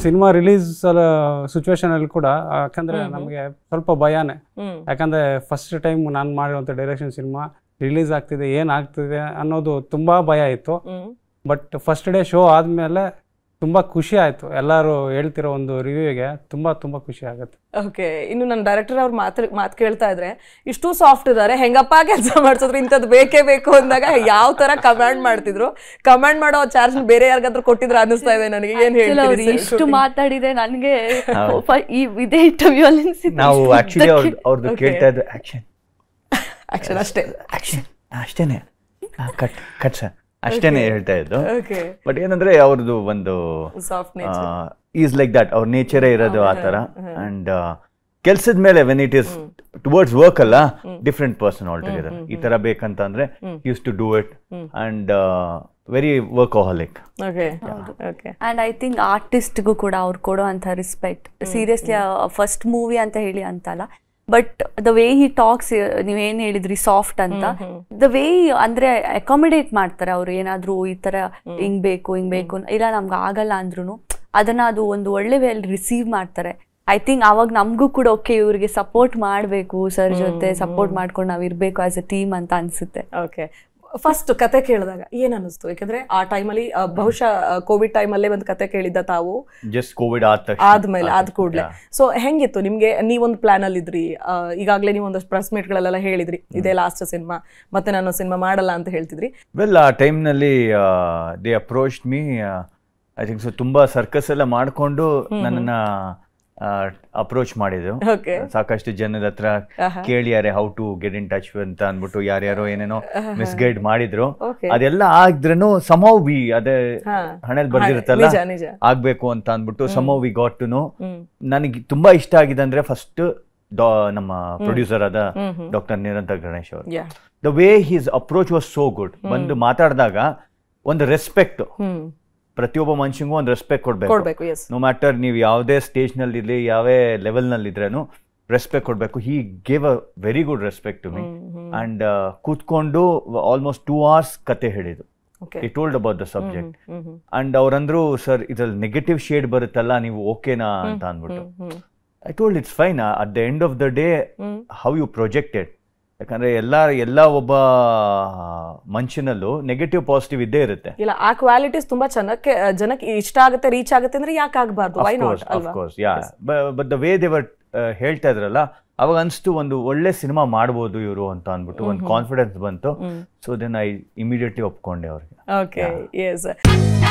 Cinema release situation ಅಲ್ಲಿ ಕೂಡ ಯಾಕಂದ್ರೆ ನಮಗೆ ಸ್ವಲ್ಪ ಭಯನೇ ಹ್ಮ್ ಯಾಕಂದ್ರೆ ಫಸ್ಟ್ ಟೈಮ್ ನಾನು ಮಾಡಿರುವಂಥ ಡೈರೆಕ್ಷನ್ ಸಿನಿಮಾ ರಿಲೀಸ್ ಆಗ್ತಿದೆ ಏನಾಗ್ತಿದೆ ಅನ್ನೋದು ತುಂಬಾ ಭಯ ಇತ್ತು hmm but first day show ಆದಮೇಲೆ ತುಂಬ ಖುಷಿ ಆಯಿತು ಎಲ್ಲರೂ ಹೇಳ್ತಿರೋ ಒಂದು ರಿವ್ಯೂಗೆ ತುಂಬ ತುಂಬ ಖುಷಿ ಆಗುತ್ತೆ ಓಕೆ ಇನ್ನು ನನ್ನ ಡೈರೆಕ್ಟರ್ ಅವ್ರ ಮಾತು ಮಾತು ಕೇಳ್ತಾ ಇದ್ರೆ ಇಷ್ಟು ಸಾಫ್ಟ್ ಇದಾರೆ ಹೆಂಗಪ್ಪ ಕೆಲಸ ಮಾಡ್ಸಿದ್ರು ಇಂಥದ್ದು ಬೇಕೇ ಬೇಕು ಅಂದಾಗ ಯಾವ ತರ ಕಮಾಂಡ್ ಮಾಡ್ತಿದ್ರು ಕಮಾಂಡ್ ಮಾಡೋ ಚಾರ್ಜ್ ಬೇರೆ ಯಾರಿಗಾದ್ರೂ ಕೊಟ್ಟಿದ್ರು ಅನ್ನಿಸ್ತಾ ಇದೆ ನನಗೆ ಏನ್ Actually ಅವ್ರು ಹೇಳ್ತೀರಿ ಇಷ್ಟು ಮಾತಾಡಿದೆ ನನಗೆ ಈ ಇದೇ ಇಂಟರ್ವ್ಯೂ ಅಲ್ಲಿ ಅನ್ಸಿದ್ದು. ನಾವು ಆಕ್ಚುಲಿ ಅವ್ರ ಅವ್ರದ್ದು Okay. ಕೇಳ್ತಾ ಇದ್ದು ಆಕ್ಷನ್ ಆಕ್ಷನ್ ಅಷ್ಟೇ ಆಕ್ಷನ್ ಅಷ್ಟೇನೆ ಕಟ್ ಕಟ್ ಸರ್ ಅಷ್ಟೇನೆ ಹೇಳ್ತಾ ಇದ್ದು ಓಕೆ ಬಟ್ ಏನಂದ್ರೆ ಅವ್ರದ್ದು ಒಂದು ಸಾಫ್ಟ್ ಈಸ್ ಲೈಕ್ ದಟ್ ಅವ್ರ ನೇಚರೇ ಇರೋದು ಆ ಥರ ಅಂಡ್ ಕೆಲ್ಸದ ಮೇಲೆ when it is towards work ಅಲ್ಲ ಡಿಫ್ರೆಂಟ್ ಪರ್ಸನ್ ಆಲ್ ಟುಗೆದರ್ ಈ ತರ ಬೇಕಂತ ಅಂದ್ರೆ use to do it and very workaholic okay okay and I think ಆರ್ಟಿಸ್ಟ್ಗೂ ಕೂಡ ಅವ್ರು ಕೊಡೋ ಅಂತ ರೆಸ್ಪೆಕ್ಟ್ ಸೀರಿಯಸ್ಲಿ ಫಸ್ಟ್ ಮೂವಿ ಅಂತ ಹೇಳಿ ಅಂತಲ್ಲ but the way he talks ನೀವೇನ್ ಹೇಳಿದ್ರಿ ಸಾಫ್ಟ್ ಅಂತ ದ ವೇ ಅಂದ್ರೆ ಅಕಾಮಿಡೇಟ್ ಮಾಡ್ತಾರೆ ಅವ್ರು ಏನಾದ್ರೂ ಈ ತರ ಹಿಂಗ್ ಬೇಕು ಹಿಂಗ್ ಬೇಕು ಇಲ್ಲ ನಮ್ಗೆ ಆಗಲ್ಲ ಅಂದ್ರೂ ಅದನ್ನ ಅದು ಒಂದು ಒಳ್ಳೆ ವೇ ಅಲ್ಲಿ ರಿಸೀವ್ ಮಾಡ್ತಾರೆ ಐ ಥಿಂಕ್ ಅವಾಗ ನಮಗೂ ಕೂಡ ಓಕೆ ಇವ್ರಿಗೆ ಸಪೋರ್ಟ್ ಮಾಡಬೇಕು ಸರ್ ಜೊತೆ ಸಪೋರ್ಟ್ ಮಾಡ್ಕೊಂಡು ನಾವ್ ಇರ್ಬೇಕು ಆಸ್ ಅ ಟೀಮ್ ಅಂತ ಅನ್ಸುತ್ತೆ ಓಕೆ ಫಸ್ಟ್ ಕತೆ ಕೇಳಿದಾಗ ಏನ್ ಅನ್ನಿಸ್ತು ಯಾಕಂದ್ರೆ ಆ ಟೈಮಲ್ಲಿ ಬಹುಶಃ ಕೋವಿಡ್ ಟೈಮಲ್ಲೇ ಒಂದು ಕತೆ ಕೇಳಿದ್ದ ತಾವು ಜಸ್ಟ್ ಕೋವಿಡ್ ಆದ ತಕ್ಷಣ ಆದ್ಮೇಲೆ ಆದ ಕೂಡಲೇ ಸೊ ಹೆಂಗಿತ್ತು ನಿಮ್ಗೆ ನೀವೊಂದು ಪ್ಲಾನ್ ಅಲ್ಲಿ ಇದ್ರಿ ಆ, ಈಗಾಗ್ಲೇ ನೀವು ಒಂದಷ್ಟು ಪ್ರೆಸ್ ಮೀಟ್ಗಳೆಲ್ಲ ಹೇಳಿದ್ರಿ ಇದೇ ಲಾಸ್ಟ್ ಸಿನಿಮಾ ಮತ್ತೆ ನಾನು ಸಿನಿಮಾ ಮಾಡಲ್ಲ ಅಂತ ಹೇಳ್ತಿದ್ರಿ ವೆಲ್ ಆ ಟೈಮ್ನಲ್ಲಿ they approach me I think so ತುಂಬಾ ಸರ್ಕಸ್ ಎಲ್ಲ ಮಾಡಿಕೊಂಡು ನನ್ನನ್ನ ಅಪ್ರೋಚ್ ಮಾಡಿದ್ರು ಓಕೆ ಸಾಕಷ್ಟು ಜನದ ಹತ್ರ ಕೇಳಿಯಾರೆ how to get in touch ಅಂತ ಅಂದ್ಬಿಟ್ಟು ಯಾರ್ಯಾರೋ ಏನೇನೋ ಮಿಸ್ಗೈಡ್ ಮಾಡಿದ್ರು Okay. ಅದೆಲ್ಲ ಆಗಿದ್ರೂ ಸಮೌ ವಿ ಅದೇ ಹಾ. ಹಣೆಲ್ ಬರ್ದಿರುತ್ತಲ್ಲ ನಿಜ ನಿಜ ಆಗ್ಬೇಕು ಅಂತ ಅಂದ್ಬಿಟ್ಟು ಸಮೌ we got to know hmm ನನಗೆ ತುಂಬಾ ಇಷ್ಟ ಆಗಿದೆ ಅಂದ್ರೆ ಫಸ್ಟ್ ನಮ್ಮ ಪ್ರೊಡ್ಯೂಸರ್ ಆದ ಡಾಕ್ಟರ್ ನಿರಂತರ ಗಣೇಶ್ ಅವರು yeah the way his approach was so good ಬಂದು ಮಾತಾಡಿದಾಗ ಒಂದು ರೆಸ್ಪೆಕ್ಟ್ ಹ್ಮ್ ಪ್ರತಿಯೊಬ್ಬ ಮನುಷ್ಯಂಗೂ ಒಂದು ರೆಸ್ಪೆಕ್ಟ್ ಕೊಡ್ಬೇಕು ಕೊಡ್ಬೇಕು ಎಸ್ ನೋ ಮ್ಯಾಟರ್ ನೀವು ಯಾವುದೇ ಸ್ಟೇಜ್ ನಲ್ಲಿ ಇರಲಿ ಯಾವೇ ಲೆವೆಲ್ ನಲ್ಲಿ ಇದ್ರೇನು ರೆಸ್ಪೆಕ್ಟ್ ಕೊಡಬೇಕು he gave a very good respect to me and ಕೂತ್ಕೊಂಡು ಆಲ್ಮೋಸ್ಟ್ ಟೂ ಅವರ್ಸ್ ಕತೆ ಹೇಳಿದ್ರು ಓಕೆ ಈ told about the subject hmm hmm and ಅವ್ರಂದ್ರು ಸರ್ ಇದ್ರಲ್ಲಿ ನೆಗೆಟಿವ್ ಶೇಡ್ ಬರುತ್ತಲ್ಲ ನೀವು ಓಕೆನಾ ಅಂತ ಅಂದ್ಬಿಟ್ಟು hmm I told it's fine at the end of the day hmm how you projected ಯಾಕಂದ್ರೆ ಎಲ್ಲ ಎಲ್ಲ ಒಬ್ಬ ಮನುಷ್ಯನಲ್ಲೂ ನೆಗೆಟಿವ್ ಪಾಸಿಟಿವ್ ಇದ್ದೇ ಇರುತ್ತೆ ಇಲ್ಲ ಆ ಕ್ವಾಲಿಟೀಸ್ ತುಂಬಾ ಜನಕ್ಕೆ ಜನಕ್ಕೆ ಇಷ್ಟ ಆಗುತ್ತೆ ರೀಚ್ ಆಗುತ್ತೆ ಅಂದ್ರೆ ಯಾಕೆ ಆಗ್ಬಾರ್ದು ವೈ ನಾಟ್ ಅಲ್ವಾ of course yeah but the way ದೇವರ್ ಹೇಳ್ತಾ ಇದ್ರಲ್ಲ ಅವಾಗ ಅನ್ಸ್ತು ಒಂದು ಒಳ್ಳೆ ಸಿನಿಮಾ ಮಾಡ್ಬೋದು ಇವರು ಅಂತ ಅಂದ್ಬಿಟ್ಟು ಒಂದು ಕಾನ್ಫಿಡೆನ್ಸ್ ಬಂತು ಸೊ ದೆನ್ ಐ ಇಮಿಡಿಯೇಟ್ಲಿ ಒಪ್ಕೊಂಡೆ ಅವ್ರಿಗೆ ಓಕೆ ಎಸ್